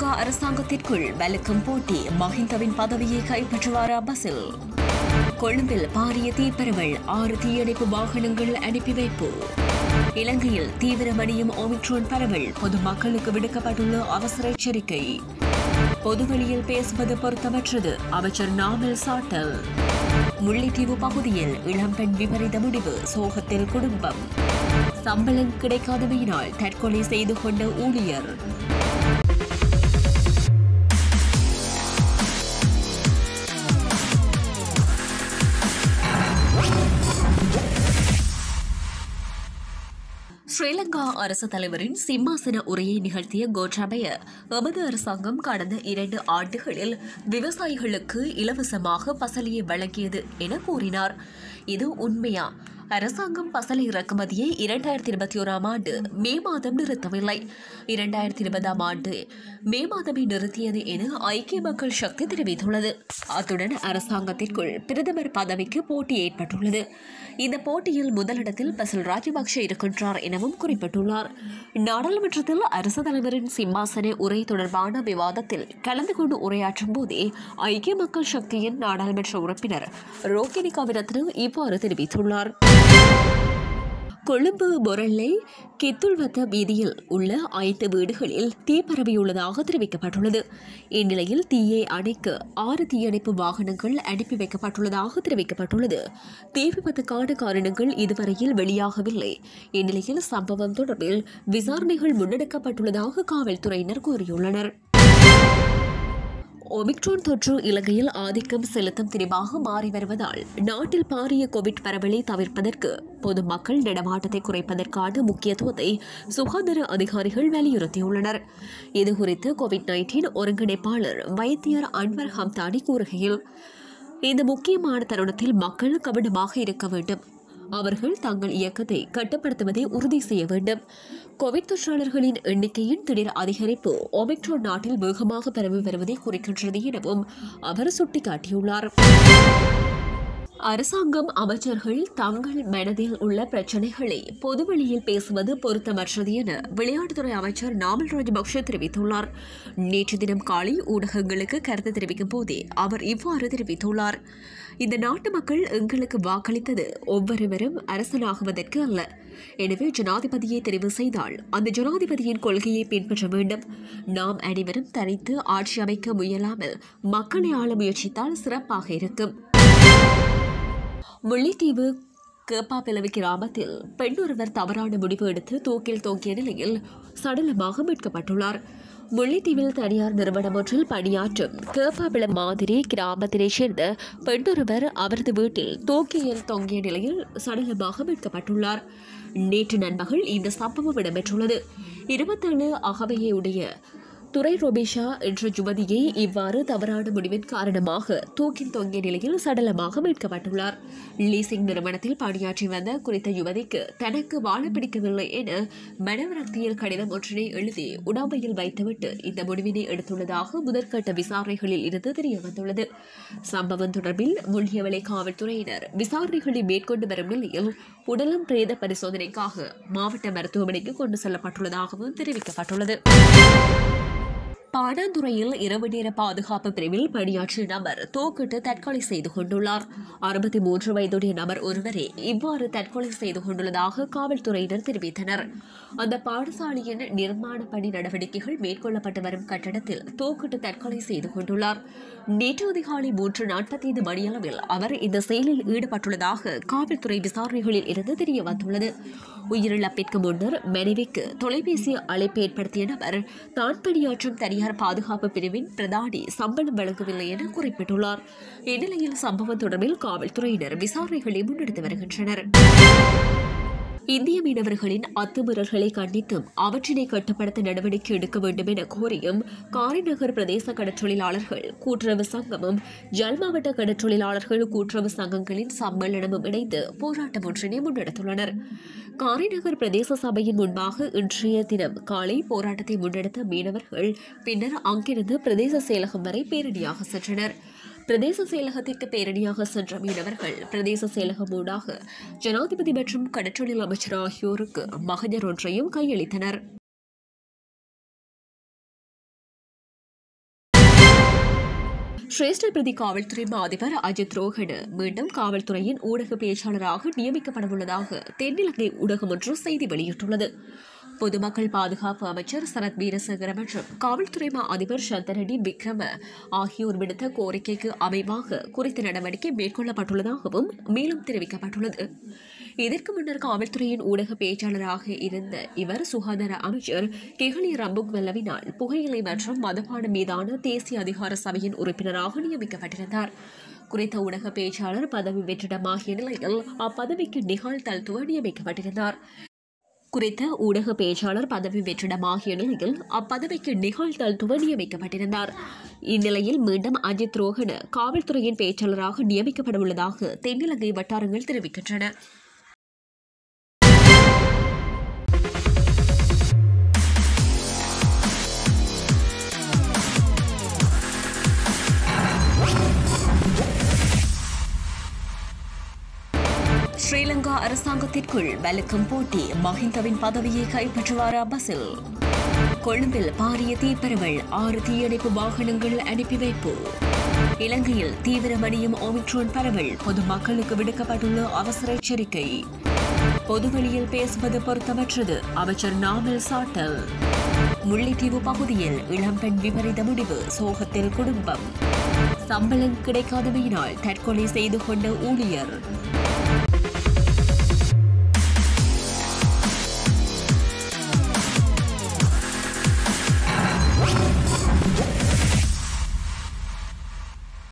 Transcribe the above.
ஸ்ரீலங்கா அரசாங்கத்திற்குள் வலுக்கும் போட்டி மஹிந்தவின் பதவியை கைப்பற்றுவாரா பசில் கொழும்பில் பாரிய தீப்பரவல் ஆறு தீயணைப்பு வாகனங்கள் அனுப்பி வைப்பு இலங்கையில் தீவிரமடையும் ஓமிக்ரோன் பரவல் பொதுமக்களுக்கு விடுக்கப்பட்டுள்ள அவசர எச்சரிக்கை பொதுவெளியில் பேசுவது பொருத்தமற்றது அமைச்சர் நாமல் சாட்டல் முல்லைத்தீவு பகுதியில் இளம்பெண் விபரீத முடிவு சோகத்தில் குடும்பம் சம்பளம் கிடைக்காதமையினால் தற்கொலை செய்து கொண்ட ஊழியர் ஸ்ரீலங்கா அரசு தலைவரின் சிம்மாசன உரையை நிகழ்த்திய கோட்டாபய எமது அரசாங்கம் கடந்த இரண்டு ஆண்டுகளில் விவசாயிகளுக்கு இலவசமாக பசலையை வழங்கியது என கூறினார் இது உண்மையா அரசாங்கம் பசலை இறக்குமதியை இரண்டாயிரத்தி இருபத்தி ஓராம் ஆண்டு மே மாதம் நிறுத்தவில்லை இரண்டாயிரத்தி இருபதாம் ஆண்டு மே மாதமே நிறுத்தியது என ஐக்கிய மக்கள் சக்தி தெரிவித்துள்ளது அத்துடன் அரசாங்கத்திற்குள் பிரதமர் பதவிக்கு போட்டி ஏற்பட்டுள்ளது இந்த போட்டியில் முதலிடத்தில் பசில் ராஜபக்ஷ இருக்கின்றார் எனவும் குறிப்பிட்டுள்ளார் நாடாளுமன்றத்தில் அரசு தலைவரின் சிம்மாசன உரை தொடர்பான விவாதத்தில் கலந்து கொண்டு உரையாற்றும் போதே ஐக்கிய மக்கள் சக்தியின் நாடாளுமன்ற உறுப்பினர் ரோகிணி கவிரத்ன இவ்வாறு தெரிவித்துள்ளார் கொழும்பு பொரல்லை கித்துள்வத்த வீதியில் உள்ள ஐந்து வீடுகளில் தீ பரவியுள்ளதாக தெரிவிக்கப்பட்டுள்ளது இந்நிலையில் தீயை அணைக்க ஆறு தீயணைப்பு வாகனங்கள் அனுப்பி வைக்கப்பட்டுள்ளதாக தெரிவிக்கப்பட்டுள்ளது தீ விபத்துக்கான காரணங்கள் இதுவரையில் வெளியாகவில்லை இந்நிலையில் சம்பவம் தொடர்பில் விசாரணைகள் முன்னெடுக்கப்பட்டுள்ளதாக காவல்துறையினர் கூறியுள்ளனர் ஒமிக்ரோன் தொற்று இலங்கையில் ஆதிக்கம் செலுத்தும் திரிவாக மாறி வருவதால் நாட்டில் பாரிய கோவிட் பரவலை தவிர்ப்பதற்கு பொதுமக்கள் நடமாட்டத்தை குறைப்பதற்கான முக்கியத்துவத்தை சுகாதார அதிகாரிகள் வலியுறுத்தியுள்ளனர் இதுகுறித்து கோவிட் நைன்டீன் ஒருங்கிணைப்பாளர் வைத்தியர் அன்வர் ஹம்தானி கூறுகையில் இந்த முக்கியமான தருணத்தில் மக்கள் கவனமாக இருக்க வேண்டும் அவர்கள் தங்கள் இயக்கத்தை கட்டுப்படுத்துவதை உறுதி செய்ய வேண்டும் கோவிட் தொற்றாளர்களின் எண்ணிக்கையின் திடீர் அதிகரிப்பு ஒமிக்ரோன் நாட்டில் வேகமாக பரவி வருவதை குறிக்கின்றது எனவும் அவர் சுட்டிக்காட்டியுள்ளார் அரசாங்கம் அமைச்சர்கள் தங்கள் மனதில் உள்ள பிரச்சனைகளை பொதுவெளியில் பேசுவது பொருத்தமற்றது என விளையாட்டுத்துறை அமைச்சர் நாமல் ராஜபக்ஷ தெரிவித்துள்ளார் நேற்று தினம் காலை ஊடகங்களுக்கு கருத்து தெரிவிக்கும் போதே அவர் இவ்வாறு தெரிவித்துள்ளார் இந்த நாட்டு மக்கள் எங்களுக்கு வாக்களித்தது ஒவ்வொருவரும் அரசனாகுவதற்கு அல்ல எனவே ஜனாதிபதியை தெரிவு செய்தால் அந்த ஜனாதிபதியின் கொள்கையை பின்பற்ற வேண்டும் நாம் அனைவரும் தனித்து ஆட்சி அமைக்க முயலாமல் மக்களை ஆள முயற்சித்தால் சிறப்பாக இருக்கும் முல்லைத்தீவு கேப்பாப்பிளவு கிராமத்தில் பெண் ஒருவர் தவறான முடிவு எடுத்து தூக்கில் தொங்கிய நிலையில் சடலமாக மீட்கப்பட்டுள்ளார் முல்லைத்தீவில் தனியார் நிறுவனம் ஒன்றில் பணியாற்றும் கேப்பாப்பிள மாதிரி கிராமத்தினைச் சேர்ந்த பெண்ணொருவர் அவரது வீட்டில் தூக்கியில் தொங்கிய நிலையில் சடலமாக மீட்கப்பட்டுள்ளார் நேற்று நண்பகல் இந்த சம்பவம் இடம்பெற்றுள்ளது இருபத்தேழு அகவையை உடைய துரை ரொபிஷா என்ற யுவதியை இவ்வாறு தவறான முடிவின் காரணமாக தூக்கில் தொங்கிய நிலையில் சடலமாக மீட்கப்பட்டுள்ளார் லீசிங் நிறுவனத்தில் பணியாற்றி வந்த குறித்த யுவதிக்கு தனக்கு வாழ பிடிக்கவில்லை என மனவிரக்தியில் கடிதம் ஒன்றினை எழுதி உடம்பையில் வைத்துவிட்டு இந்த முடிவினை எடுத்துள்ளதாக முதற்கட்ட விசாரணைகளில் இருந்து தெரியவந்துள்ளது சம்பவம் தொடர்பில் முள்ளியவளை காவல்துறையினர் விசாரணைகளை மேற்கொண்டு வரும் நிலையில் உடலம் பிரேத பரிசோதனைக்காக மாவட்ட மருத்துவமனைக்கு கொண்டு செல்லப்பட்டுள்ளதாகவும் தெரிவிக்கப்பட்டுள்ளது பாடாந்துறையில் இரவு நேர பாதுகாப்பு பிரிவில் பணியாற்றிய நபர் தூக்கிட்டு தற்கொலை செய்து கொண்டுள்ளார் அறுபத்தி மூன்று வயதுடைய நபர் ஒருவரே இவ்வாறு தற்கொலை செய்து கொண்டுள்ளதாக காவல்துறையினர் தெரிவித்தனர் அந்த பாடசாலையின் நிர்மாண பணி நடவடிக்கைகள் மேற்கொள்ளப்பட்டு வரும் கட்டடத்தில் தூக்கிட்டு தற்கொலை செய்து கொண்டுள்ளார் நேற்று அதிகாலை மூன்று நாற்பத்தைந்து மணியளவில் அவர் இந்த செயலில் ஈடுபட்டுள்ளதாக காவல்துறை விசாரணைகளில் இருந்து தெரிய வந்துள்ளது உயிரிழப்பிற்கு முன்னர் மனைவிக்கு தொலைபேசி அழைப்பு ஏற்படுத்திய நபர் தான் பணியாற்றும் தனியார் பாதுகாப்பு பிரிவின் பிரதானி சம்பளம் வழங்கவில்லை என குறிப்பிட்டுள்ளார் இந்நிலையில் சம்பவம் தொடர்பில் காவல்துறையினர் விசாரணைகளை முன்னெடுத்து வருகின்றனர் இந்திய மீனவர்களின் அத்துமீறல்களை கண்டித்தும் அவற்றினை கட்டுப்படுத்த நடவடிக்கை எடுக்க வேண்டும் என கோரியும் காரைநகர் பிரதேச கடற்றொழிலாளர்கள் கூட்டுறவு சங்கமும் ஜல் மாவட்ட கடற்றொழிலாளர்கள் கூட்டுறவு சங்கங்களின் சம்மேளனமும் இணைந்து போராட்டம் ஒன்றினை முன்னெடுத்துள்ளனர் காரைநகர் பிரதேச சபையின் முன்பாக இன்றைய தினம் காலை போராட்டத்தை முன்னெடுத்த மீனவர்கள் பின்னர் அங்கிருந்து பிரதேச செயலகம் வரை பேரணியாக சென்றனர் பிரதேச செயலகத்திற்கு பேரணியாக சென்ற மீனவர்கள் பிரதேச செயலகம் ஊடாக ஜனாதிபதி மற்றும் கடற்றொழில் அமைச்சர் ஆகியோருக்கு மகஜர் ஒன்றையும் கையளித்தனர் சிரேஷ்ட பிரதி காவல்துறை மா அதிபர் அஜித் ரோஹன் மீண்டும் காவல்துறையின் ஊடக பேச்சாளராக நியமிக்கப்படவுள்ளதாக தென்னிலங்கை ஊடகம் ஒன்று செய்தி வெளியிட்டுள்ளது பொதுமக்கள் பாதுகாப்பு அமைச்சர் சரத் வீரசேகர மற்றும் காவல்துறை மா அதிபர் சந்தரடி விக்ரம ஆகியோர் விடுத்த கோரிக்கைக்கு அமைவாக குறித்த நடவடிக்கை மேற்கொள்ளப்பட்டுள்ளதாகவும் மேலும் தெரிவிக்கப்பட்டுள்ளது இதற்கு முன்னர் காவல்துறையின் ஊடக பேச்சாளராக இருந்த இவர் சுகாதார அமைச்சர் கெஹலி ரம்புக்வெல்லவினால் புகையிலை மற்றும் மதுபானம் மீதான தேசிய அதிகார சபையின் உறுப்பினராக நியமிக்கப்பட்டிருந்தார் குறித்த ஊடக பேச்சாளர் பதவி வெற்றிடமாகிய நிலையில் அப்பதவிக்கு நிகால் தல்துவ நியமிக்கப்பட்டிருந்தார் குறித்த ஊடக பேச்சாளர் பதவி வெற்றிடமாகிய நிலையில் அப்பதவிக்கு நிகால் தல்துவ நியமிக்கப்பட்டிருந்தார் இந்நிலையில் மீண்டும் அஜித் ரோஹன் காவல்துறையின் பேச்சாளராக நியமிக்கப்பட உள்ளதாக தென்னிலங்கை வட்டாரங்கள் தெரிவிக்கின்றன ஸ்ரீலங்கா அரசாங்கத்திற்குள் வலுக்கும் போட்டி மஹிந்தவின் பதவியை கைப்பற்றுவாரா பசில் கொழும்பில் பாரிய தீப்பரவல் ஆறு தீயணைப்பு வாகனங்கள் அனுப்பி வைப்பு இலங்கையில் தீவிரமடையும் ஒமிக்ரோன் பரவல் பொதுமக்களுக்கு விடுக்கப்பட்டுள்ள அவசர எச்சரிக்கை பொதுவெளியில் பேசுவது பொருத்தமற்றது அமைச்சர் நாமல் சாட்டல் முல்லைத்தீவு பகுதியில் இளம்பெண் விபரீத முடிவு சோகத்தில் குடும்பம் சம்பளம் கிடைக்காதமையினால் தற்கொலை செய்து கொண்ட ஊழியர்